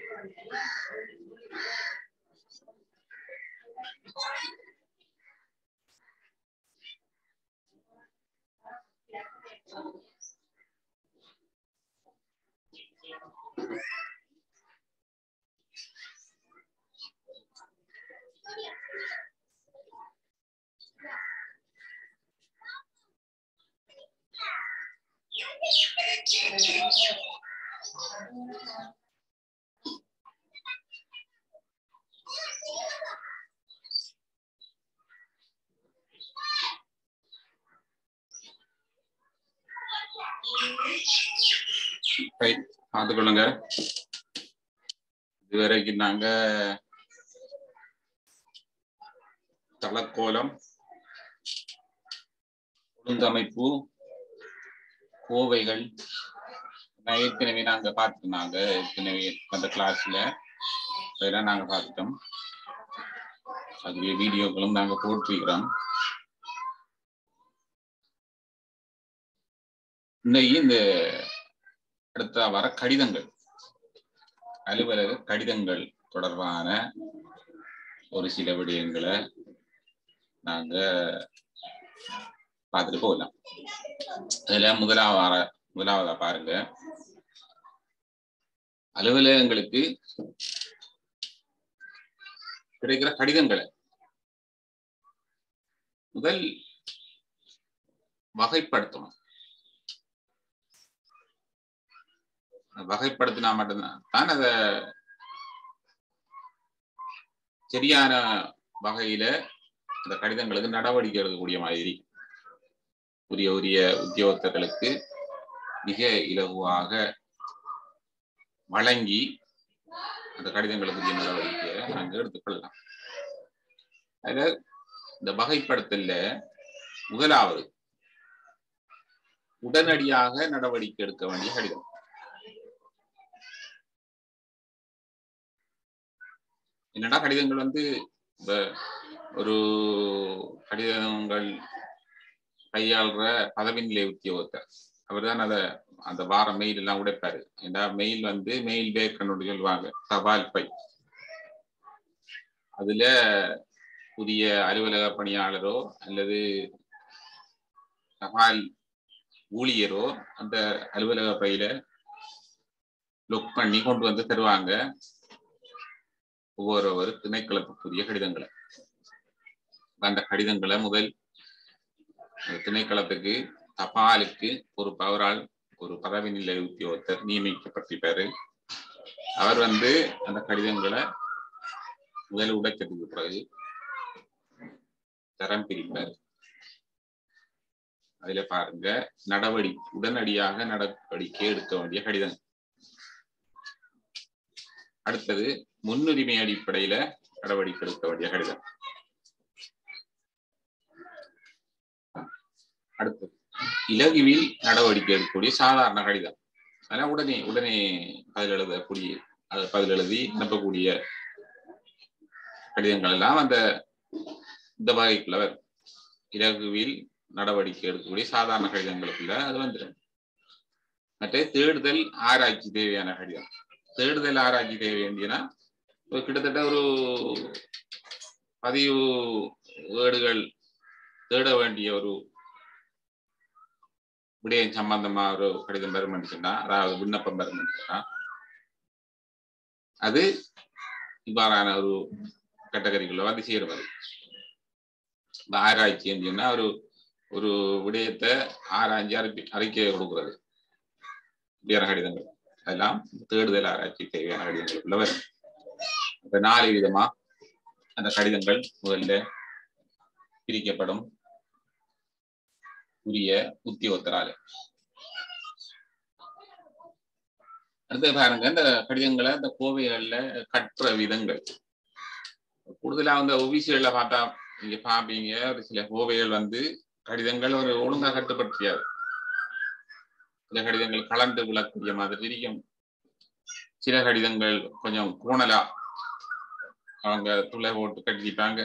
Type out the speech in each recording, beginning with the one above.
Right பார்த்துக்கொள்ளுங்க இதுவரைக்கும் நாங்க தளக்கோலம் ஒழுங்கமைப்பு கோவைகள் நான் ஏற்கனவே நாங்க பார்த்துனாங்க ஏற்கனவே அந்த கிளாஸ்ல அதெல்லாம் நாங்க பார்த்துட்டோம் அதுடைய வீடியோக்களும் நாங்க போட்டிருக்கிறோம் இன்னைக்கு இந்த அடுத்த வர கடிதங்கள் அலுவலக கடிதங்கள் தொடர்பான ஒரு சில விடயங்களை நாங்க பார்த்துட்டு போகலாம் அதுல முதலாவது முதலாவதா பாருங்க அலுவலகங்களுக்கு கிடைக்கிற கடிதங்களை முதல் வகைப்படுத்தணும் வகைப்படுத்தினா மட்டும்தான் தான் அத சரியான வகையில அந்த கடிதங்களுக்கு நடவடிக்கை எடுக்கக்கூடிய மாதிரி உரிய உரிய உத்தியோகத்தர்களுக்கு மிக இலகுவாக வழங்கி அந்த கடிதங்களுக்குரிய நடவடிக்கையை நாங்கள் எடுத்துக்கொள்ளலாம் அதுல இந்த வகைப்படுத்தல முதலாவது உடனடியாக நடவடிக்கை எடுக்க வேண்டிய கடிதம் என்னடா கடிதங்கள் வந்து இப்ப ஒரு கடிதங்கள் கையாளுற பதவி நிலை உத்தியோகத்தர் அவர் தான் அதை அந்த வார மெயில் எல்லாம் உடைப்பாரு ஏன்னா மெயில் வந்து மெயில் பேக்கன்னு சொல்லுவாங்க தபால் பை அதுல புதிய அலுவலக பணியாளரோ அல்லது தபால் ஊழியரோ அந்த அலுவலக பையில லுக் பண்ணி கொண்டு வந்து தருவாங்க ஒவ்வொரு திணைக்களத்துக்குரிய கடிதங்களை அந்த கடிதங்களை முதல் திணைக்களத்துக்கு தபாலுக்கு ஒரு பவரால் ஒரு பதவி நிலை உத்தியோகத்தர் நியமிக்கப்பட்டிருப்பாரு அவர் வந்து அந்த கடிதங்களை முதல் உடைச்சதுக்கு பிறகு தரம் பிரிப்பார் அதுல பாருங்க நடவடிக்கை உடனடியாக நடவடிக்கை எடுக்க வேண்டிய கடிதம் அடுத்தது முன்னுரிமை அடிப்படையில நடவடிக்கை எடுக்க வேண்டிய கடிதம் அடுத்தது இலகுவில் நடவடிக்கை எடுக்கக்கூடிய சாதாரண கடிதம் அதெல்லாம் உடனே உடனே பதில் எழுதக்கூடிய அது பதில் எழுதி அனுப்பக்கூடிய கடிதங்கள் எல்லாம் அந்த இந்த வகைக்குள்ள வரும் இலகுவில் நடவடிக்கை எடுக்கக்கூடிய சாதாரண கடிதங்களுக்குள்ள அது வந்துடும் மற்ற தேடுதல் ஆராய்ச்சி தேவையான கடிதம் தேடுதல் ஆராய்ச்சி தேவை வேண்டியனா ஒரு கிட்டத்தட்ட ஒரு பதிவு வேர்டுகள் தேட வேண்டிய ஒரு விடயம் சம்பந்தமா ஒரு கடிதம் பெறும் சொன்னா அதாவது விண்ணப்பம் பெறும் சொன்னா அது இவ்வாறான ஒரு கேட்டகரிக்குள்ள வந்து சேருவது ஆராய்ச்சி சொன்னா ஒரு ஒரு விடயத்தை ஆராய்ச்சி அறிக்கை அறிக்கையை கொடுக்கிறது இப்படியான கடிதங்கள் அதெல்லாம் தேடுதல் ஆராய்ச்சி தேவையான கடிதங்களுக்குள்ள வரும் இந்த நாலு விதமா அந்த கடிதங்கள் முதல்ல பிரிக்கப்படும் உரிய உத்தியோகத்தரால அடுத்து பாருங்க இந்த கடிதங்களை இந்த கோவைகள்ல கற்ற விதங்கள் கூடுதலா வந்து ஒபிசியல்ல பார்த்தா நீங்க பாப்பீங்க ஒரு சில கோவைகள் வந்து கடிதங்கள் ஒரு ஒழுங்கா கட்டுப்படுத்தியாது சில கடிதங்கள் கலந்து விழக்கூடிய மாதிரி இருக்கும் சில கடிதங்கள் கொஞ்சம் கோணலா அவங்க துளை போட்டு கட்டிப்பாங்க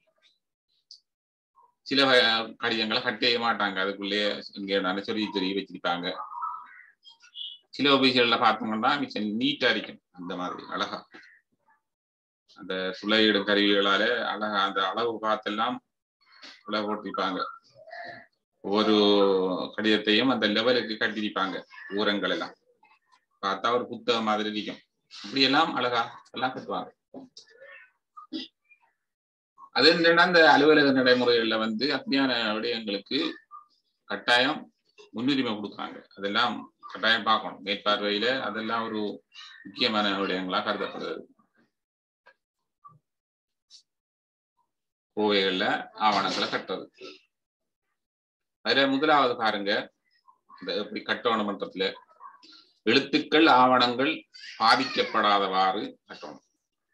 சில கடிதங்களை கட்டவே மாட்டாங்க அதுக்குள்ளேயே இங்கே சொல்லி தெரிய வச்சிருப்பாங்க சில ஆபீஸ்கள்ல பார்த்தோம்னா மிச்சம் நீட்டா இருக்கும் அந்த மாதிரி அழகா அந்த சுளையிடும் கருவிகளால அழகா அந்த அளவு பார்த்தெல்லாம் சுளை போட்டிருப்பாங்க ஒவ்வொரு கடிதத்தையும் அந்த லெவலுக்கு கட்டியிருப்பாங்க ஊரங்கள் எல்லாம் பார்த்தா ஒரு புத்தகம் மாதிரி இருக்கும் இப்படி எல்லாம் அழகா எல்லாம் கட்டுவாங்க அது என்னன்னா அந்த அலுவலக நடைமுறைகள்ல வந்து அப்படியான விடயங்களுக்கு கட்டாயம் முன்னுரிமை கொடுக்குறாங்க அதெல்லாம் கட்டாயம் பார்க்கணும் மேற்பார்வையில அதெல்லாம் ஒரு முக்கியமான விடயங்களா கருதப்படுது கோவைகள்ல ஆவணங்களை கட்டுறது அதுல முதலாவது பாருங்க இந்த எப்படி கட்டணம் மன்றத்துல எழுத்துக்கள் ஆவணங்கள் பாதிக்கப்படாதவாறு கட்டணும்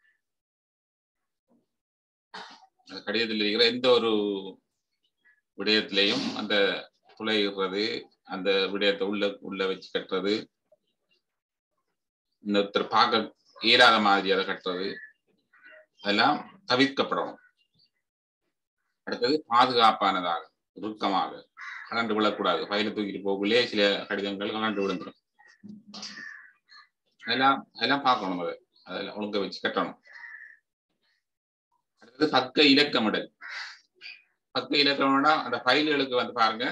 அந்த கடிதத்தில் இருக்கிற எந்த ஒரு விடயத்திலையும் அந்த துளையிடுறது அந்த விடயத்தை உள்ள உள்ள வச்சு கட்டுறது இன்னொருத்தர் பார்க்க இயலாத மாதிரி அதை கட்டுறது அதெல்லாம் தவிர்க்கப்படணும் அடுத்தது பாதுகாப்பானதாக இறுக்கமாக கலண்டு விழக்கூடாது பயில தூக்கிட்டு போகக்குள்ளே சில கடிதங்கள் கலண்டு விழுந்துடும் அதெல்லாம் அதெல்லாம் பார்க்கணும் அதை அதெல்லாம் ஒழுங்க வச்சு கட்டணும் அடுத்தது பக்க இலக்கமிடல் பக்க இலக்கமிடா அந்த ஃபைல்களுக்கு வந்து பாருங்க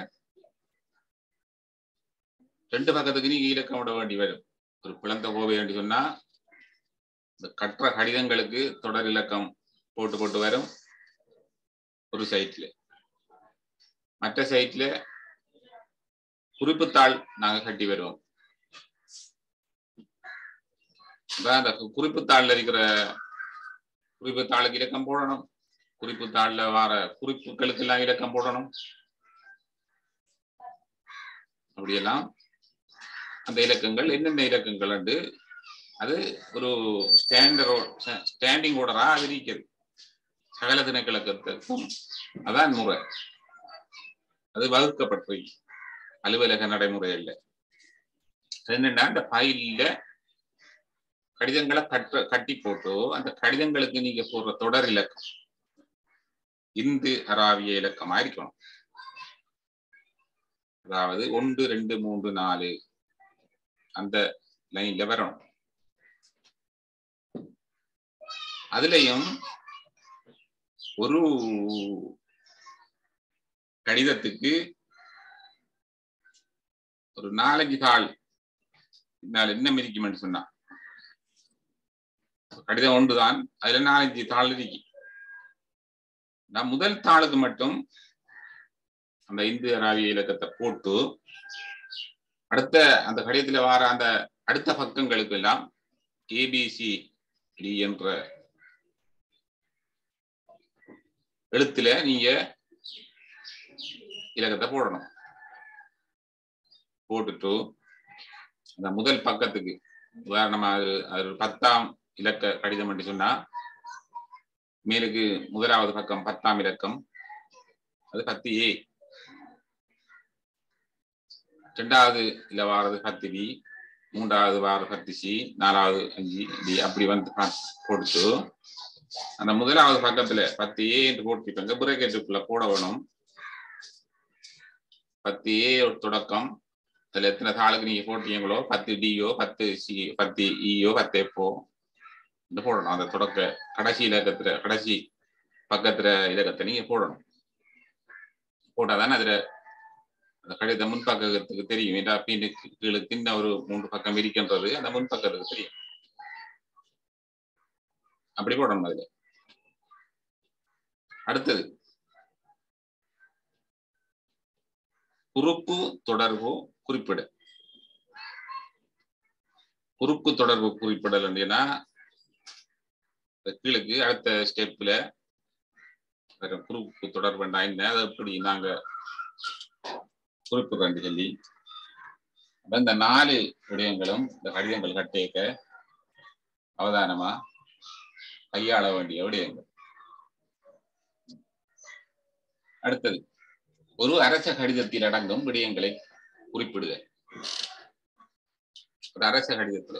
ரெண்டு பக்கத்துக்கு நீங்க இலக்கமிட வேண்டி வரும் ஒரு பிளந்த கோவை என்று சொன்னா இந்த கற்ற கடிதங்களுக்கு தொடர் இலக்கம் போட்டு போட்டு வரும் ஒரு சைட்ல மற்ற சைட்ல குறிப்புத்தாள் நாங்க கட்டி வருவோம் அந்த குறிப்புத்தாள்ல இருக்கிற குறிப்புத்தாளுக்கு இலக்கம் போடணும் குறிப்புத்தாள்ல வர குறிப்புகளுக்கு எல்லாம் இலக்கம் போடணும் அப்படியெல்லாம் அந்த இலக்கங்கள் என்னென்ன இலக்கங்கள் உண்டு அது ஒரு ஸ்டாண்டர்டோ ஸ்டாண்டிங் ஓர்டரா அது நீக்கிறது சகல திணைக்கிழக்கத்துக்கும் அதான் முறை அது வகுக்கப்பட்டு அலுவலக நடைமுறைகள்ல என்னன்னா அந்த ஃபைல்ல கடிதங்களை கட்ட கட்டி போட்டு அந்த கடிதங்களுக்கு நீங்க போடுற தொடர் இலக்கம் இந்து அராவிய இலக்கமா இருக்கணும் அதாவது ஒன்று ரெண்டு மூன்று நாலு அந்த லைன்ல வரணும் அதுலயும் ஒரு கடிதத்துக்கு ஒரு நாலஞ்சு தாள் என்ன மிதிக்குமென்னு சொன்னா கடிதம் ஒன்றுதான் அதுல நாலஞ்சு தாள் இருக்கு நான் முதல் தாளுக்கு மட்டும் அந்த இந்து அராவிய இலக்கத்தை போட்டு அடுத்த அந்த கடிதத்துல வர அந்த அடுத்த பக்கங்களுக்கு எல்லாம் ஏபிசி டி என்ற எழுத்துல நீங்க இலக்கத்தை போடணும் போட்டுட்டு அந்த முதல் பக்கத்துக்கு உதாரணமா அது அது பத்தாம் இலக்க கடிதம் என்று சொன்னா மேலுக்கு முதலாவது பக்கம் பத்தாம் இலக்கம் அது பத்து ஏ ரெண்டாவது இல்ல வாரது பத்து பி மூன்றாவது வார பத்து சி நாலாவது அஞ்சு டி அப்படி வந்து போட்டு அந்த முதலாவது பக்கத்துல பத்து ஏ என்று போட்டிருப்பாங்க பிரேக்கெட்டுக்குள்ள போட வேணும் பத்து ஏ ஒரு தொடக்கம் அதுல எத்தனை தாளுக்கு நீங்க போட்டீங்களோ பத்து டியோ பத்து சி பத்து இயோ பத்து எஃப்ஓ இந்த போடணும் அந்த தொடக்க கடைசி இலக்கத்துல கடைசி பக்கத்துல இலக்கத்தை நீங்க போடணும் போட்டாதானே அதுல அந்த கடித முன்பக்கத்துக்கு தெரியும் ஏன்னா பின்னுக்கு கீழே தின்ன ஒரு மூன்று பக்கம் இருக்கின்றது அந்த முன்பக்கத்துக்கு தெரியும் அப்படி போடணும் அதுல அடுத்தது குறுப்பு தொடர்பு குறிப்பிட குறுப்பு தொடர்பு குறிப்பிடல் அப்படின்னா கீழுக்கு அடுத்த ஸ்டெப்ல குறுப்பு தொடர்பு என்ன அதை எப்படி நாங்க குறிப்பிடுறேன் சொல்லி இந்த நாலு விடயங்களும் இந்த கடிதங்கள் கட்டேக்க அவதானமா கையாள வேண்டிய விடயங்கள் அடுத்தது ஒரு அரச கடிதத்தில் அடங்கும் விடயங்களை குறிப்பிடுக ஒரு அரச கடிதத்துல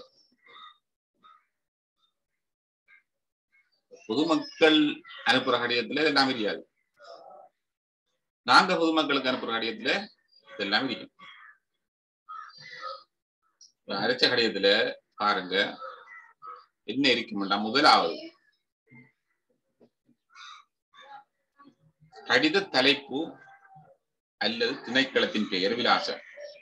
பொதுமக்கள் அனுப்புற கடிதத்துல இதெல்லாம் தெரியாது நாங்க பொதுமக்களுக்கு அனுப்புற கடிதத்துல இதெல்லாம் இருக்கும் அரைச்ச கடிதத்துல பாருங்க என்ன இருக்கும்டா முதலாவது கடித தலைப்பு அல்லது திணைக்களத்தின் பெயர் விலாசம்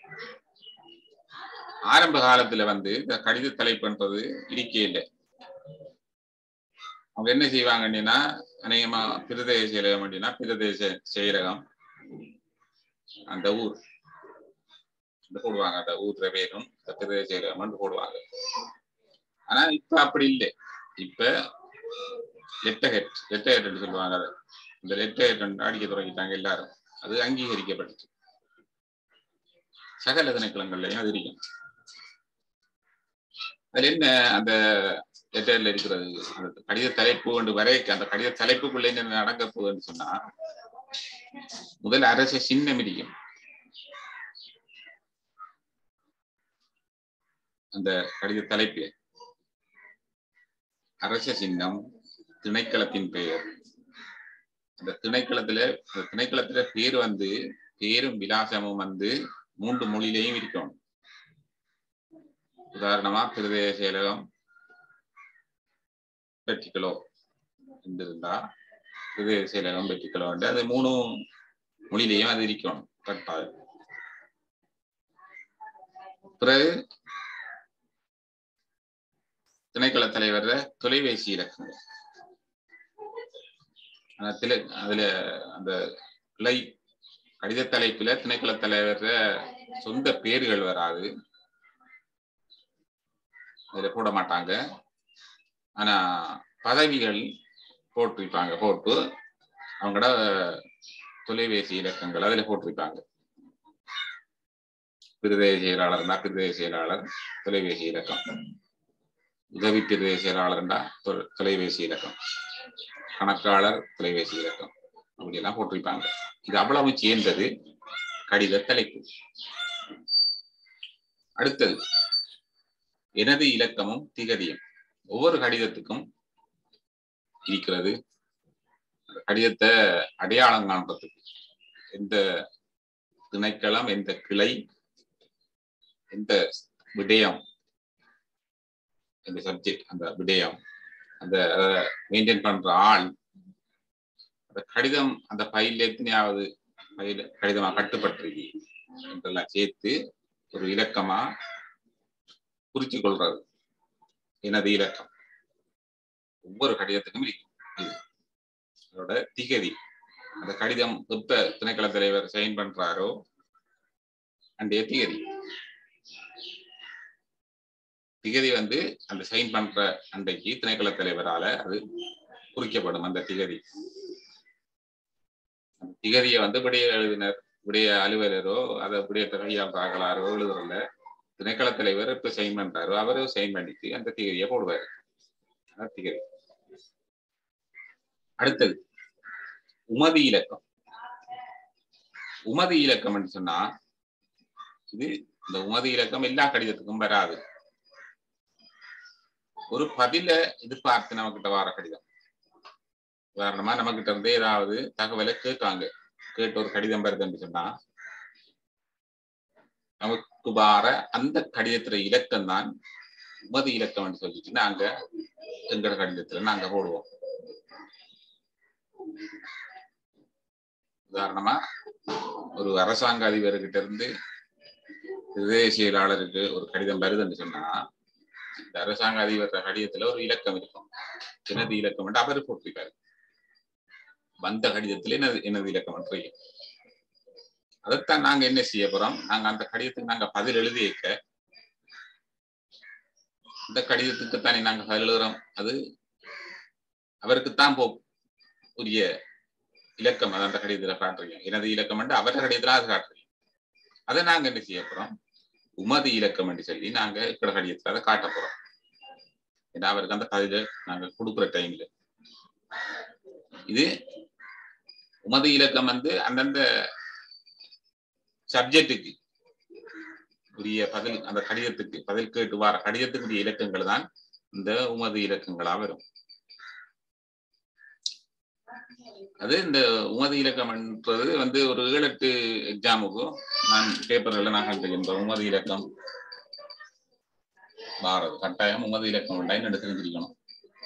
ஆரம்ப காலத்துல வந்து இந்த கடித தலைப்புன்றது இருக்கே இல்லை அவங்க என்ன செய்வாங்கன்னா அநேகமா பிரதேச செயலகம் அப்படின்னா பிரதேச செயலகம் அந்த ஊர் இந்த போடுவாங்க அந்த ஊர்ல பேரும் இந்த பிரதேச செயலகம் போடுவாங்க ஆனா இப்ப அப்படி இல்லை இப்ப லெட்டர் ஹெட் லெட்டர் ஹெட் சொல்லுவாங்க அதை இந்த லெட்டர் ஹெட் அடிக்க தொடங்கிட்டாங்க எல்லாரும் அது அங்கீகரிக்கப்பட்டுச்சு சகல திணைக்களங்கள்லயும் அது இருக்கும் அதுல என்ன அந்த லெட்டர்ல இருக்கிறது அந்த கடித தலைப்பு கொண்டு வரைக்க அந்த கடித தலைப்புக்குள்ள என்ன நடக்க போகுதுன்னு சொன்னா முதல் அரச சின்னம் இருக்கும் அந்த கடித தலைப்பு அரச சின்னம் திணைக்களத்தின் பெயர் அந்த திணைக்களத்துல அந்த திணைக்களத்துல பேர் வந்து பேரும் விலாசமும் வந்து மூன்று மொழியிலையும் இருக்கும் உதாரணமா பிரதேச செயலகம் வெற்றிகளோ இருந்தா பிரதேச செயலகம் வெற்றிகளோ அது மூணு மொழியிலையும் அது இருக்கும் கட்டாயம் பிறகு திணைக்கள தலைவர் தொலைபேசி இலக்கங்கள் அதுல அதுல அந்த கிளை கடித தலைப்புல திணைக்கள தலைவர் சொந்த பேர்கள் வராது அதுல போட மாட்டாங்க ஆனா பதவிகள் போட்டிருப்பாங்க போட்டு அவங்களோட தொலைபேசி இலக்கங்கள் அதுல போட்டிருப்பாங்க பிரதேச செயலாளர்னா பிரதேச செயலாளர் தொலைபேசி இலக்கம் உதவி பிரதேச செயலாளர்னா தொலைபேசி இலக்கம் கணக்காளர் தொலைபேசி இலக்கம் அப்படி எல்லாம் போட்டிருப்பாங்க இது அவ்வளவு சேர்ந்தது கடித தலைப்பு அடுத்தது எனது இலக்கமும் திகதியும் ஒவ்வொரு கடிதத்துக்கும் இருக்கிறது கடிதத்தை அடையாளம் காண்றதுக்கு எந்த திணைக்களம் எந்த கிளை எந்த விடயம் இந்த சப்ஜெக்ட் அந்த விடயம் அந்த மெயின்டைன் பண்ற ஆள் அந்த கடிதம் அந்த பையில எத்தனையாவது பையில கடிதமா கட்டுப்பட்டிருக்கு என்றெல்லாம் சேர்த்து ஒரு இலக்கமா குறிச்சு கொள்றது எனது இலக்கம் ஒவ்வொரு கடிதத்துக்கும் இருக்கும் இது அதோட திகதி அந்த கடிதம் எப்ப திணைக்கள தலைவர் சைன் பண்றாரோ அன்றைய திகதி திகதி வந்து அந்த சைன் பண்ற அன்றைக்கு திணைக்கள தலைவரால அது குறிக்கப்படும் அந்த திகதி அந்த திகதியை வந்து விடைய எழுதினர் விடைய அலுவலரோ அதை விடயத்தை கையாளுறார்களாரோ எழுதுறல திணைக்கள தலைவர் இப்ப சைன் பண்றாரோ அவரு சைன் பண்ணிட்டு அந்த திகதியை போடுவாரு அதான் திகதி அடுத்தது உமதி இலக்கம் உமதி இலக்கம் சொன்னா இது இந்த உமதி இலக்கம் எல்லா கடிதத்துக்கும் வராது ஒரு பதில எதிர்பார்த்து நம்மகிட்ட வர கடிதம் உதாரணமா நம்ம கிட்ட இருந்து ஏதாவது தகவலை கேட்காங்க கேட்டு ஒரு கடிதம் வருதுன்னு சொன்னா நமக்கு வார அந்த கடிதத்துல இலக்கம் தான் உமதி இலக்கம் சொல்லிட்டு நாங்க எங்கட கடிதத்துல நாங்க போடுவோம் உதாரணமா ஒரு அரசாங்க அதிபர்கிட்ட இருந்து பிரதேச செயலாளருக்கு ஒரு கடிதம் வருதுன்னு சொன்னா இந்த அரசாங்க அதிபர் கடிதத்துல ஒரு இலக்கம் இருக்கும் எனது இலக்கம் அவரு போட்டிருக்காரு வந்த கடிதத்துல எனது எனது இலக்கம் இருக்கு அதைத்தான் நாங்க என்ன செய்ய போறோம் நாங்க அந்த கடிதத்துக்கு நாங்க பதில் எழுதி வைக்க இந்த கடிதத்துக்கு தானே நாங்க பதில் எழுதுறோம் அது அவருக்குத்தான் போ உரிய இலக்கம் அது அந்த கடிதத்துல காட்டுறீங்க எனது இலக்கம் என்று அவர கடிதத்துல அது காட்டுறீங்க அதை நாங்க என்ன செய்ய போறோம் உமது இலக்கம் என்று சொல்லி நாங்க இருக்கிற கடிதத்துல அதை காட்ட போறோம் ஏன்னா அவருக்கு அந்த பதில நாங்க கொடுக்குற டைம்ல இது உமது இலக்கம் வந்து அந்தந்த சப்ஜெக்டுக்கு உரிய பதில் அந்த கடிதத்துக்கு பதில் கேட்டு வர கடிதத்துக்குரிய இலக்கங்கள் தான் இந்த உமது இலக்கங்களா வரும் அது இந்த உமதி இலக்கம்ன்றது வந்து ஒரு ஏழு எட்டு எக்ஸாமுக்கும் நான் பேப்பர்ல நான் கண்டிருக்கின்ற உமதி இலக்கம் வாரது கட்டாயம் உமது இலக்கம் உண்டாய் எடுத்து தெரிஞ்சிருக்கணும்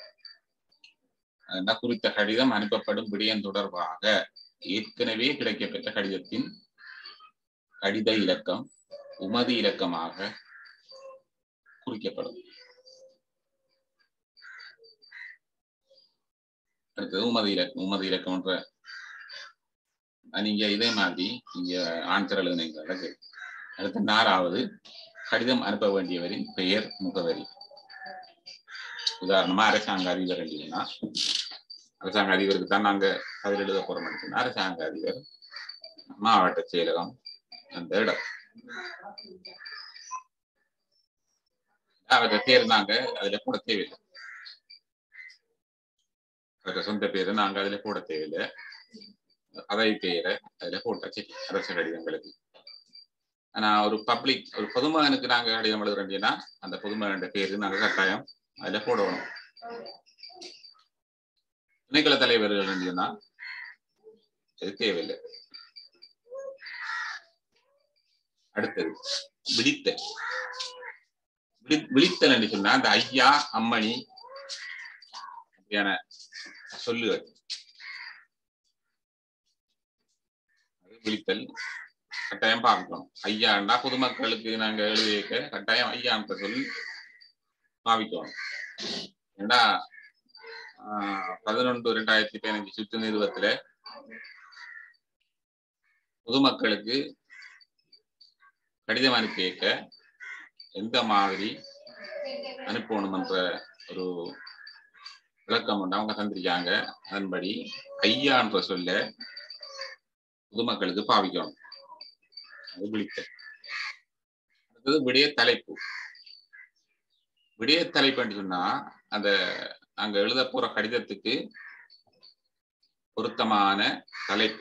அதுனா குறித்த கடிதம் அனுப்பப்படும் விடயம் தொடர்பாக ஏற்கனவே கிடைக்கப்பெற்ற கடிதத்தின் கடித இலக்கம் உமது இலக்கமாக குறிக்கப்படும் அடுத்தது உமது இலக்கம் உமது இலக்கம்ன்ற நீங்க இதே மாதிரி நீங்க ஆன்சர் எழுதுனீங்க அடுத்த நாலாவது கடிதம் அனுப்ப வேண்டியவரின் பெயர் முகவரி உதாரணமா அரசாங்க அதிபர் எழுதினா அரசாங்க அதிபருக்கு தான் நாங்க அதில் எழுத போறோம் சொன்னா அரசாங்க அதிபர் மாவட்ட செயலகம் அந்த இடம் அவற்றை பேர் நாங்க அதுல போட தேவையில்லை அவற்றை சொந்த பேரை நாங்க அதுல போட தேவையில்லை அதை பெயரை அதுல போட்டா சரி அரசு கடிதங்களுக்கு ஆனா ஒரு பப்ளிக் ஒரு பொதுமகனுக்கு நாங்க கடிதம் எழுதுறோம்னா அந்த பொதுமகன் பேரு நாங்க கட்டாயம் அதுல போடணும் திணைக்கள தலைவர்கள் சொன்னா இது தேவையில்லை அடுத்தது விழித்த விழித்தல் என்று சொன்னா அந்த ஐயா அம்மணி அப்படியான சொல்லுகள் விழித்தல் கட்டாயம் பார்க்கணும் ஐயாண்டா பொதுமக்களுக்கு நாங்க எழுதி வைக்க கட்டாயம் ஐயான்ற சொல்லி பாவிக்கணும் ஏண்டா பதினொன்று ரெண்டாயிரத்தி பதினஞ்சு சுற்று நிறுவத்துல பொதுமக்களுக்கு கடிதம் அனுப்பி வைக்க எந்த மாதிரி அனுப்பணும்ன்ற ஒரு விளக்கம் உண்டு அவங்க தந்திருக்காங்க அதன்படி ஐயான்ற சொல்ல பொதுமக்களுக்கு பாவிக்கணும் அது விழித்த அடுத்தது விடைய தலைப்பு விடைய தலைப்புன்னு சொன்னா அந்த அங்க எழுத போற கடிதத்துக்கு பொருத்தமான தலைப்பு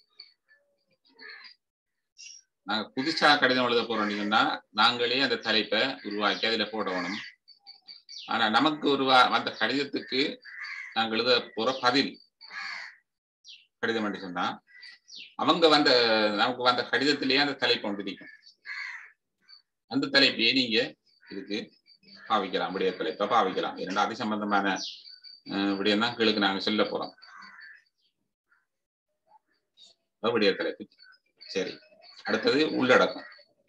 நாங்க புதுசா கடிதம் எழுத போறோம் சொன்னா நாங்களே அந்த தலைப்பை உருவாக்கி அதுல போடணும் ஆனா நமக்கு உருவா அந்த கடிதத்துக்கு நாங்க எழுத போற பதில் கடிதம் என்று சொன்னா அவங்க வந்த நமக்கு வந்த கடிதத்திலேயே அந்த தலைப்பு வந்து நிற்கும் அந்த தலைப்பையே நீங்க இதுக்கு பாவிக்கலாம் விடைய தலைப்பை பாவிக்கலாம் இரண்டு அது சம்பந்தமான விடயம் தான் கீழுக்கு நாங்க சொல்ல போறோம் விடைய தலைப்பு சரி அடுத்தது உள்ளடக்கம்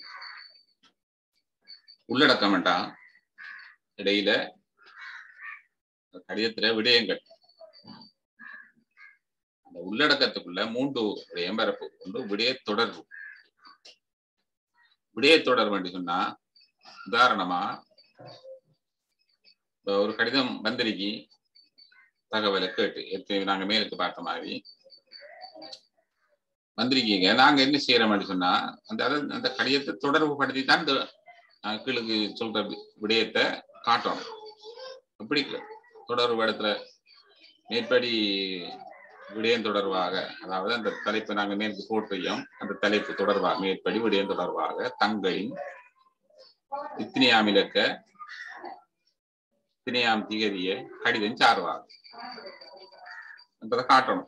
உள்ளடக்கம் வேண்டாம் இடையில கடிதத்துல விடயங்கள் அந்த உள்ளடக்கத்துக்குள்ள மூன்று விடயம் பரப்பு ஒன்று விடய தொடர்பு விடய தொடர்பு என்று சொன்னா உதாரணமா ஒரு கடிதம் வந்திருக்கி தகவலை கேட்டு ஏற்கனவே நாங்க மேலுக்கு பார்த்த மாதிரி வந்திருக்கீங்க நாங்க என்ன செய்யறோம் சொன்னா அந்த அந்த கடிதத்தை தொடர்பு படுத்தி தான் இந்த கீழுக்கு சொல்ற விடயத்தை காட்டணும் எப்படி தொடர்பு இடத்துல மேற்படி விடயம் தொடர்பாக அதாவது அந்த தலைப்பை நாங்க மேற்கு போட்டியும் அந்த தலைப்பு தொடர்பாக மேற்படி விடயம் தொடர்பாக தங்களின் இத்தினியாம் இலக்க இத்தினியாம் திகதிய கடிதம் சார்வாக என்பதை காட்டணும்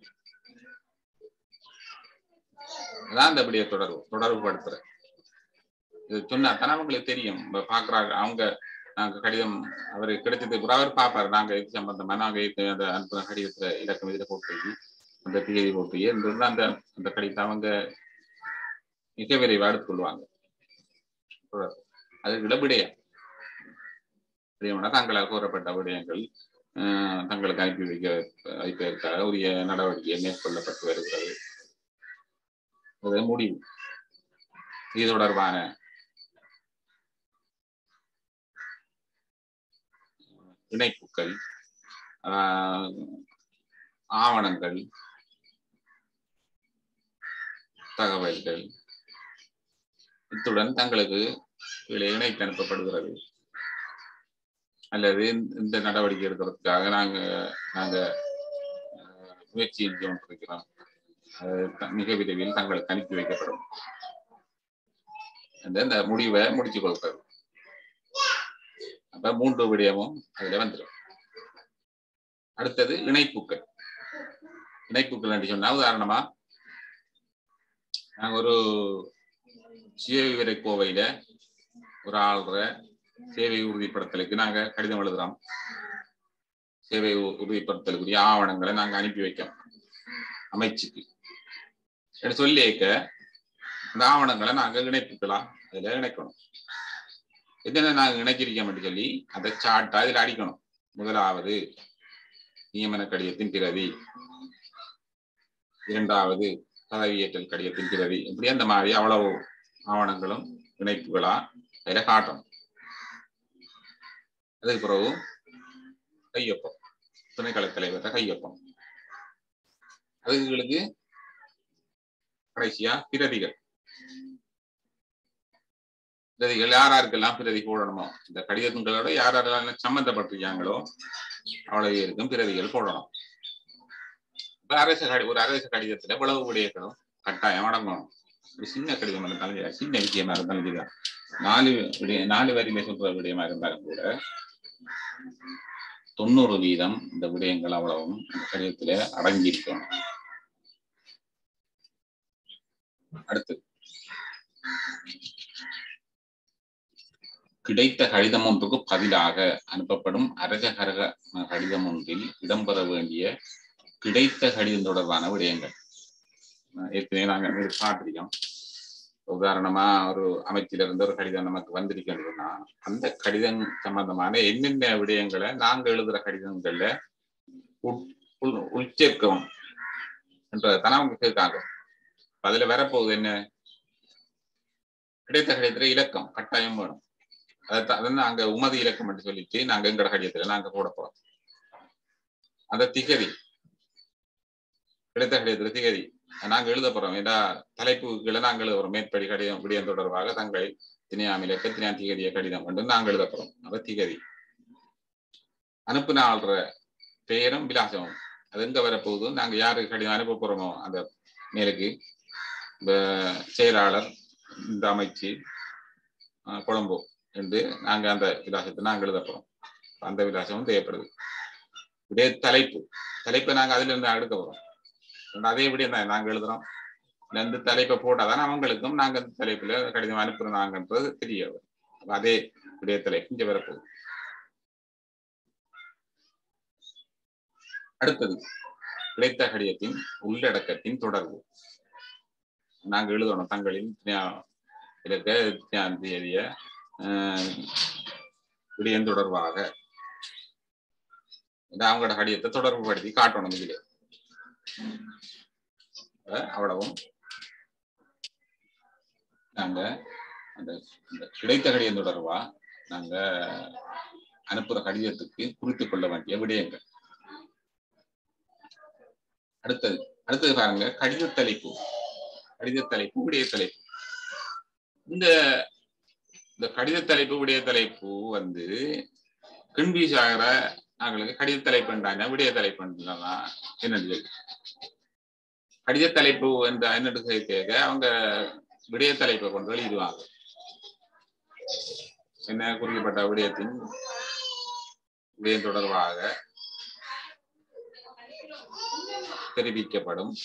அதான் அந்த விடிய தொடர்பு தொடர்பு படுத்துற இது சொன்னா தானே அவங்களுக்கு தெரியும் பாக்குறாங்க அவங்க நாங்க கடிதம் அவரு கிடைச்சதுக்கு கூட அவர் பாப்பாரு நாங்க இது சம்பந்தமா நாங்க அந்த அனுப்புற கடிதத்துல இலக்கம் இதுல போட்டு அந்த தேதி போட்டு இருந்தா அந்த அந்த கடிதத்தை அவங்க மிக விரைவாக எடுத்துக்கொள்வாங்க அது விடவிடயம் விடயம்னா தங்களால் கூறப்பட்ட விடயங்கள் தங்களுக்கு அனுப்பி வைக்க வைப்பதற்காக உரிய நடவடிக்கை மேற்கொள்ளப்பட்டு வருகிறது அது முடிவு இது தொடர்பான இணைப்புகள் ஆவணங்கள் தகவல்கள் இத்துடன் தங்களுக்கு இணைத்து அனுப்பப்படுகிறது அல்லது இந்த நடவடிக்கை எடுக்கிறதுக்காக நாங்க நாங்க முயற்சி செஞ்சு கொண்டிருக்கிறோம் மிக விரைவில் தங்களுக்கு அனுப்பி வைக்கப்படும் அந்த முடிவை முடிச்சு கொடுக்கிறது அப்ப மூன்று விடயமும் அதுல வந்துடும் அடுத்தது இணைப்புக்கள் இணைப்புக்கள் என்று சொன்னா உதாரணமா நாங்க ஒரு சுய விவர கோவையில ஒரு ஆள்ற சேவை உறுதிப்படுத்தலுக்கு நாங்க கடிதம் எழுதுறோம் சேவை உ- உறுதிப்படுத்தலுக்குரிய ஆவணங்களை நாங்க அனுப்பி வைக்கோம் அமைச்சுக்கு என்று சொல்லியிருக்க அந்த ஆவணங்களை நாங்க இணைப்புக்கலாம் அதுல இணைக்கணும் என்னென்ன நாங்க இணைச்சிருக்கோம் சொல்லி அதை சாட்டா இதுல அடிக்கணும் முதலாவது நியமன கடிதத்தின் பிரதி இரண்டாவது பதவியேற்றல் கடிதத்தின் பிரதி இப்படி அந்த மாதிரி அவ்வளவு ஆவணங்களும் இணைப்புகளா அதுல காட்டணும் அதுக்கு பிறகு கையொப்பம் துணைக்கள தலைவர் கையொப்பம் அதுகளுக்கு கடைசியா பிரதிகள் பிரதிகள் யார் யாருக்கெல்லாம் பிரதி போடணுமோ இந்த கடிதங்களோட யார் யாரெல்லாம் சம்மந்தப்பட்டிருக்காங்களோ அவ்வளவு இருக்கும் பிரதிகள் போடணும் இப்ப அரசு கடி ஒரு அரசு கடிதத்துல இவ்வளவு விடயங்களும் கட்டாயம் அடங்கணும் ஒரு சின்ன கடிதம் இருந்தாலும் சரி, சின்ன விஷயமா இருந்தாலும் சரிதான் நாலு விடய நாலு வரியில சொல்ற விடயமா இருந்தாலும் கூட தொண்ணூறு வீதம் இந்த விடயங்கள் அவ்வளவும் அந்த கடிதத்துல அடங்கியிருக்கணும் அடுத்து கிடைத்த கடிதம் ஒன்றுக்கு பதிலாக அனுப்பப்படும் அரசகரக கடிதம் ஒன்றில் இடம்பெற வேண்டிய கிடைத்த கடிதம் தொடர்பான விடயங்கள் அஹ் ஏற்கனவே நாங்க இது பார்த்திருக்கோம் உதாரணமா ஒரு அமைச்சிலிருந்து ஒரு கடிதம் நமக்கு வந்திருக்கின்றதுன்னா அந்த கடிதம் சம்பந்தமான என்னென்ன விடயங்களை நாங்க எழுதுற கடிதங்கள்ல உட்- உள்- உள்சேர்க்கவும் என்றதான் அவங்க கேட்காங்க அப்ப அதுல வரப்போகுது என்ன கிடைத்த கடிதத்துல இலக்கம் கட்டாயம் வேணும் அதைத்தான் அதை நாங்க உமதி இலக்கம் என்று சொல்லிட்டு நாங்க எங்கட கடிதத்துல நாங்க போட போறோம் அந்த திகதி கிடைத்த கடிதத்துல திகதி நாங்க எழுத போறோம் ஏன்னா தலைப்புகளை நாங்க எழுத போறோம் மேற்படி கடிதம் விடயம் தொடர்பாக தங்கள் திணையாமிலக்க திணையா திகதிய கடிதம் என்று நாங்க எழுத போறோம் அப்ப திகதி அனுப்புனாள்ற பெயரும் விலாசமும் அது எங்க வரப்போகுது நாங்க யாருக்கு கடிதம் அனுப்ப போறோமோ அந்த மேலுக்கு இந்த செயலாளர் இந்த அமைச்சு அஹ், கொழும்பு என்று நாங்க அந்த விலாசத்தை நாங்க எழுத போறோம் அந்த விலாசமும் தேவைப்படுது இதே தலைப்பு தலைப்பை நாங்க அதுல இருந்து எடுக்க போறோம் ரெண்டு அதே விட தான் நாங்க எழுதுறோம் இந்த இந்த தலைப்பை போட்டாதான் அவங்களுக்கும் நாங்க இந்த தலைப்புல கடிதம் அனுப்புறோம் நாங்கன்றது தெரிய வரும். அப்ப அதே விடைய தலைப்பு இங்க வரப்போகுது அடுத்தது கிடைத்த கடிதத்தின் உள்ளடக்கத்தின் தொடர்பு நாங்க எழுதணும் தங்களின் தியா- இலக்க தியான் தேதிய ஆஹ், விடயம் தொடர்பாக இந்த அவங்களோட கடிதத்தை தொடர்பு படுத்தி காட்டணும் இதுல அஹ் அவ்வளவும் நாங்க அந்த அந்த கிடைத்த கடிதம் தொடர்பா நாங்க அனுப்புற கடிதத்துக்கு குறித்துக் கொள்ள வேண்டிய விடயங்கள் அடுத்தது அடுத்தது பாருங்க கடித தலைப்பு கடித தலைப்பு விடய தலைப்பு இந்த இந்த கடித தலைப்பு விடய தலைப்பு வந்து கன்ஃபியூஸ் ஆகிற நாங்களுக்கு கடித தலைப்புன்றாங்க விடய தலைப்புன்றா என்னன்னு சொல்லி கடித தலைப்பு என்ற என்னட்டு கேட்க அவங்க விடய தலைப்பை கொண்டு வெளியிடுவாங்க என்ன குறிக்கப்பட்ட விடயத்தின் விடயம் தொடர்பாக தெரிவிக்கப்படும்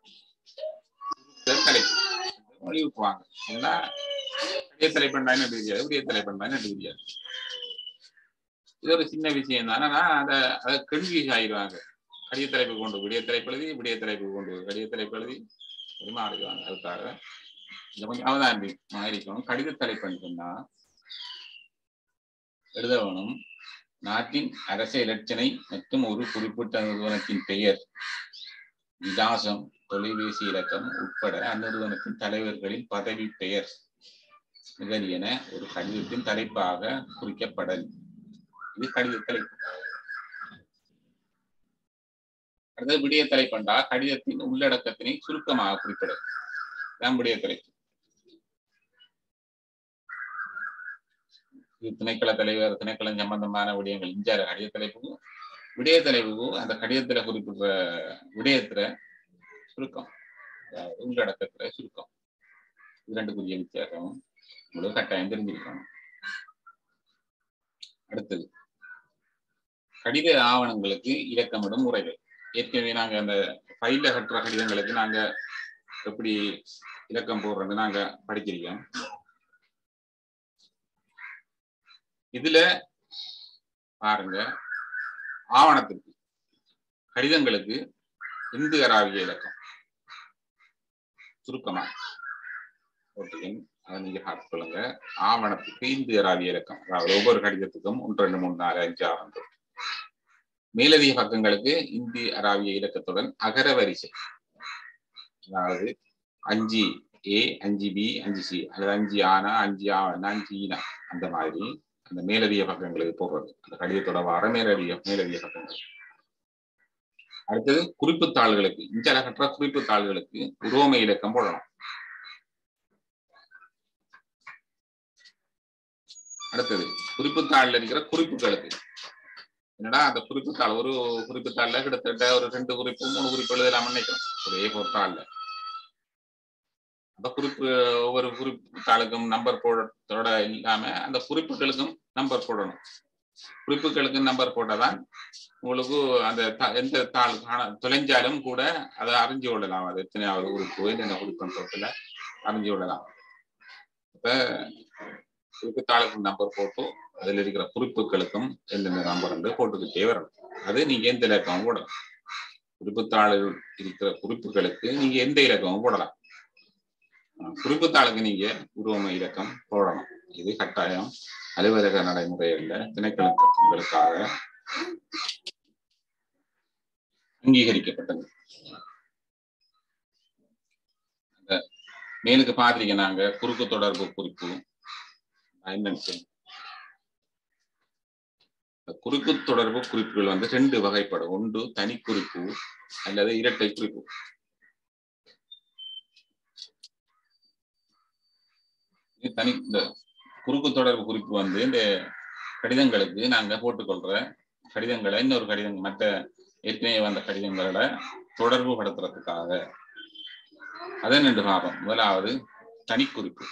தலைப்பு வெளியிட்டுவாங்க ஏன்னா விடிய தலைப்பண்டா என்ன தெரியாது விடிய தலைப்பண்டா என்ன தெரியாது இது ஒரு சின்ன விஷயம் தான் ஆனா அதை அதை கன்ஃபியூஸ் ஆயிடுவாங்க கடித தலைப்பு கொண்டு விடிய தலைப்பு எழுதி விடிய தலைப்பு கொண்டு கடித தலைப்பு எழுதி மாறிடுவாங்க அதுக்காக இதை கொஞ்சம் அவதானம் இருக்கணும் கடித தலைப்புன்னு சொன்னா எழுத வேணும் நாட்டின் அரச இலட்சணை மற்றும் ஒரு குறிப்பிட்ட நிறுவனத்தின் பெயர் விலாசம் தொலைபேசி இலக்கம் உட்பட அந்நிறுவனத்தின் தலைவர்களின் பதவி பெயர் முதலியன ஒரு கடிதத்தின் தலைப்பாக குறிக்கப்படல் இது கடித தலைப்பு அடுத்தது விடிய தலைப்பண்டா கடிதத்தின் உள்ளடக்கத்தினை சுருக்கமாக குறிப்பிடல் தான் விடிய தலைப்பு இது திணைக்கள தலைவர் திணைக்களம் சம்பந்தமான விடயங்கள் இஞ்சார கடித தலைப்புக்கும் விடய தலைப்புக்கும் அந்த கடிதத்துல குறிப்பிடுற விடயத்துல சுருக்கம் அதாவது உள்ளடக்கத்துல சுருக்கம் இது ரெண்டுக்குரிய வித்தியாசம் உங்களுக்கு கட்டாயம் தெரிஞ்சிருக்கணும் அடுத்தது கடித ஆவணங்களுக்கு இலக்கமிடும் முறைகள் ஏற்கனவே நாங்க அந்த ஃபைல்ல கட்டுற கடிதங்களுக்கு நாங்க எப்படி இலக்கம் போடுறது நாங்க படிச்சிருக்கோம் இதுல பாருங்க ஆவணத்திற்கு கடிதங்களுக்கு இந்து அராவிய இலக்கம் சுருக்கமா போட்டுக்கேன் அதை நீங்க பார்த்துக்கொள்ளுங்க ஆவணத்துக்கு இந்து அராவிய இலக்கம் அதாவது ஒவ்வொரு கடிதத்துக்கும் ஒன்று ரெண்டு மூணு நாலு அஞ்சு ஆறு ஒன்று. மேலதிக பக்கங்களுக்கு இந்தி அராவிய இலக்கத்துடன் அகர வரிசை அதாவது அஞ்சு ஏ அஞ்சு பி அஞ்சு சி அல்லது அஞ்சு ஆனா அஞ்சு ஆனா அஞ்சு ஈனா அந்த மாதிரி அந்த மேலதிக பக்கங்களுக்கு போடுறது அந்த கடிதத்தோட வர மேலதிக மேலதிக பக்கங்கள் அடுத்தது குறிப்பு தாள்களுக்கு இஞ்சல கற்ற குறிப்பு தாள்களுக்கு உரோம இலக்கம் போடணும் அடுத்தது குறிப்பு தாள்ல இருக்கிற குறிப்புகளுக்கு என்னடா அந்த குறிப்பு தாள் ஒரு குறிப்பு தாள்ல கிட்டத்தட்ட ஒரு ரெண்டு குறிப்பு மூணு குறிப்பு எழுதலாம் நினைக்கிறோம் ஒரே ஒரு தாள்ல அந்த குறிப்பு ஒவ்வொரு குறிப்பு தாளுக்கும் நம்பர் போடுறதோட இல்லாம அந்த குறிப்புகளுக்கும் நம்பர் போடணும் குறிப்புகளுக்கு நம்பர் போட்டாதான் உங்களுக்கு அந்த தா- எந்த தாள் காண தொலைஞ்சாலும் கூட அதை அறிஞ்சு கொள்ளலாம் அது எத்தனையாவது உறுப்பு என்னென்ன குறிப்புன்றதுல அறிஞ்சு கொள்ளலாம் இப்ப குறிப்பு தாளுக்கு நம்பர் போட்டு அதுல இருக்கிற குறிப்புகளுக்கும் எந்தெந்த நம்பர் வந்து போட்டுக்கிட்டே வரணும் அது நீங்க எந்த இலக்கமும் போடலாம் குறிப்புத்தாளில் இருக்கிற குறிப்புகளுக்கு நீங்க எந்த இலக்கமும் போடலாம் அஹ் குறிப்புத்தாளுக்கு நீங்க உருவம இலக்கம் போடணும் இது கட்டாயம் அலுவலக நடைமுறைகள்ல திணைக்களங்களுக்காக அங்கீகரிக்கப்பட்டது அந்த மேலுக்கு பாத்திருக்க நாங்க குறுக்கு தொடர்பு குறிப்பு நான் என்னன்னு சொல்லு. இந்த குறுக்கு தொடர்பு குறிப்புகள் வந்து ரெண்டு வகைப்படும் ஒன்று தனி குறிப்பு அல்லது இரட்டை குறிப்பு இது தனி இந்த குறுக்கு தொடர்பு குறிப்பு வந்து இந்த கடிதங்களுக்கு நாங்க போட்டுக்கொள்ற கடிதங்களை இன்னொரு கடிதம் மற்ற ஏற்கனவே வந்த கடிதங்களோட தொடர்பு படுத்துறதுக்காக அதை ரெண்டு பாகம் முதலாவது தனி குறிப்பு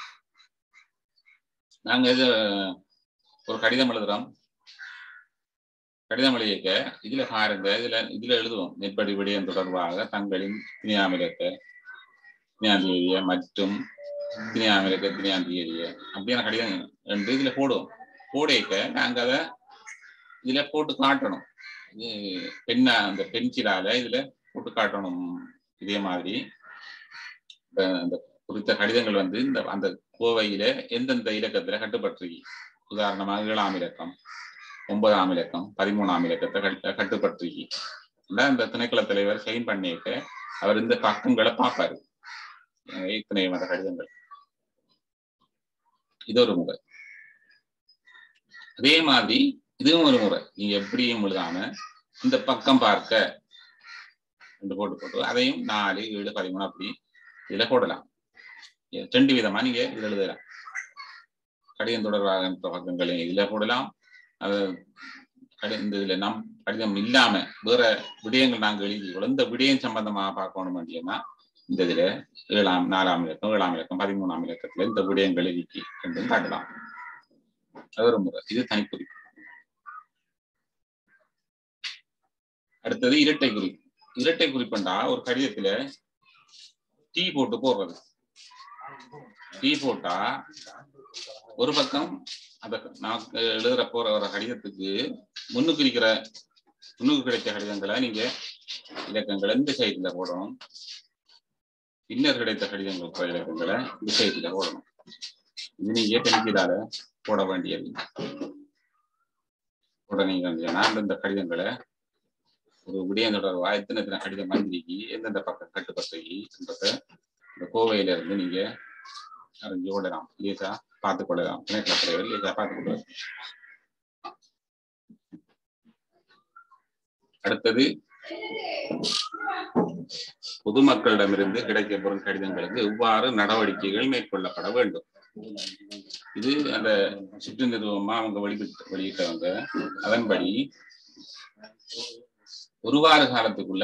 நாங்க இது ஒரு கடிதம் எழுதுறோம் கடிதம் எழுதிக்க இதுல பாருங்க இதுல இதுல எழுதுவோம் நெற்படி விடயம் தொடர்பாக தங்களின் திணியாமிலக்க திணியாந்திரிய மற்றும் திணியாமிலக்க திணியாந்திரிய அப்படியான கடிதம் என்று இதுல போடுவோம் போடைக்க நாங்க அதை இதுல போட்டு காட்டணும் இது பெண்ணா அந்த பென்சிலால இதுல போட்டு காட்டணும் இதே மாதிரி இந்த இந்த குறித்த கடிதங்கள் வந்து இந்த அந்த கோவையில எந்தெந்த இலக்கத்துல கட்டுப்பட்டிருக்கு உதாரணமாக ஏழாம் இலக்கம் ஒன்பதாம் இலக்கம் பதிமூணாம் இலக்கத்தை கட்டு கட்டுப்பட்டிருக்கு இல்ல இந்த திணைக்கள தலைவர் சைன் பண்ணிக்க அவர் இந்த பக்கங்களை பார்ப்பாரு அஹ் இத்தனை மத கடிதங்கள் இது ஒரு முறை அதே மாதிரி இதுவும் ஒரு முறை நீங்க எப்படியும் எழுதாம இந்த பக்கம் பார்க்க ரெண்டு போட்டு போட்டு அதையும் நாலு ஏழு பதிமூணு அப்படி இதுல போடலாம் இது ரெண்டு விதமா நீங்க இதுல எழுதலாம் கடிதம் தொடர்பாக இந்த பக்கங்களையும் இதுல போடலாம் அது கடி இந்த இதுல நம் கடிதம் இல்லாம வேற விடயங்கள் நாங்கள் எழுதி இந்த விடயம் சம்பந்தமா பார்க்கணும் அப்படின்னா இந்த இதுல ஏழாம் நாலாம் இலக்கம் ஏழாம் இலக்கம் பதிமூணாம் இலக்கத்துல இந்த விடயங்கள் எழுதி ரெண்டும் காட்டலாம் அது ஒரு முறை இது தனிக்குறிப்பு அடுத்தது இரட்டை குறிப்பு இரட்டை குறிப்புண்டா ஒரு கடிதத்துல டீ போட்டு போடுறது டீ போட்டா ஒரு பக்கம் அந்த நான் எழுதுற போற ஒரு கடிதத்துக்கு முன்னுக்கு இருக்கிற முன்னுக்கு கிடைச்ச கடிதங்களை நீங்க இலக்கங்களை இந்த சைட்ல போடணும் பின்னர் கிடைத்த கடிதங்கள் போற இலக்கங்களை இந்த சைட்ல போடணும் இது நீங்க பென்சிலால போட வேண்டியது போடனீங்க அப்படின்னா அந்தந்த கடிதங்களை ஒரு விடயம் தொடர்பா எத்தனை எத்தனை கடிதம் வந்திருக்கு எந்தெந்த பக்கம் கட்டுப்பட்டிருக்கின்றத இந்த கோவையில இருந்து நீங்க அறிஞ்சு கொள்ளலாம் லேசா பார்த்து கொள்ளலாம் திணைக்களத்துறைகள் லேசா பார்த்து கொள்ளலாம் அடுத்தது பொதுமக்களிடமிருந்து கிடைக்கப்பெறும் கடிதங்களுக்கு எவ்வாறு நடவடிக்கைகள் மேற்கொள்ளப்பட வேண்டும் இது அந்த சுற்று நிறுவனமா அவங்க வெளியிட்டு வெளியிட்டவங்க அதன்படி ஒரு வார காலத்துக்குள்ள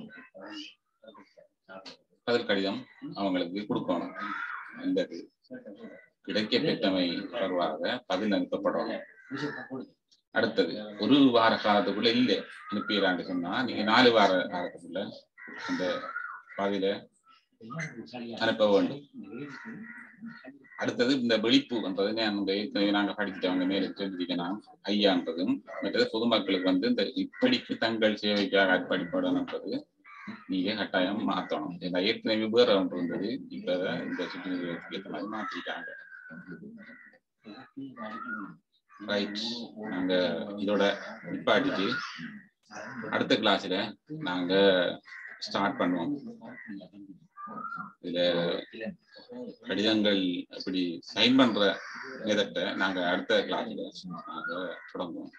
பதில் கடிதம் அவங்களுக்கு கொடுக்கணும் அல்லது கிடைக்க பெற்றமை தொடர்பாக பதில் அனுப்பப்படணும் அடுத்தது ஒரு வார காலத்துக்குள்ள இல்ல அனுப்பிடுறான்னு சொன்னா நீங்க நாலு வார காலத்துக்குள்ள அந்த பதில அனுப்ப வேண்டும் அடுத்தது இந்த வெளிப்புன்றது நான் இந்த ஏற்கனவே நாங்க படிச்சுட்டவங்க மேலே சொல்லியிருக்கேன் ஐயான்றதும் மற்றது பொதுமக்களுக்கு வந்து இந்த இப்படிக்கு தங்கள் சேவைக்காக அர்ப்பணிப்படணுன்றது நீங்க கட்டாயம் மாத்தணும் இந்த ஏற்கனவே வேற ஒன்று இருந்தது இப்ப இந்த சுற்றுச்சூழலுக்கு ஏற்ற மாதிரி மாத்திட்டாங்க ரைட் நாங்க இதோட நிப்பாட்டிட்டு அடுத்த கிளாஸ்ல நாங்க ஸ்டார்ட் பண்ணுவோம் இதுல கடிதங்கள் அப்படி சைன் பண்ற விதத்தை நாங்க அடுத்த கிளாஸ்ல நாங்க தொடங்குவோம்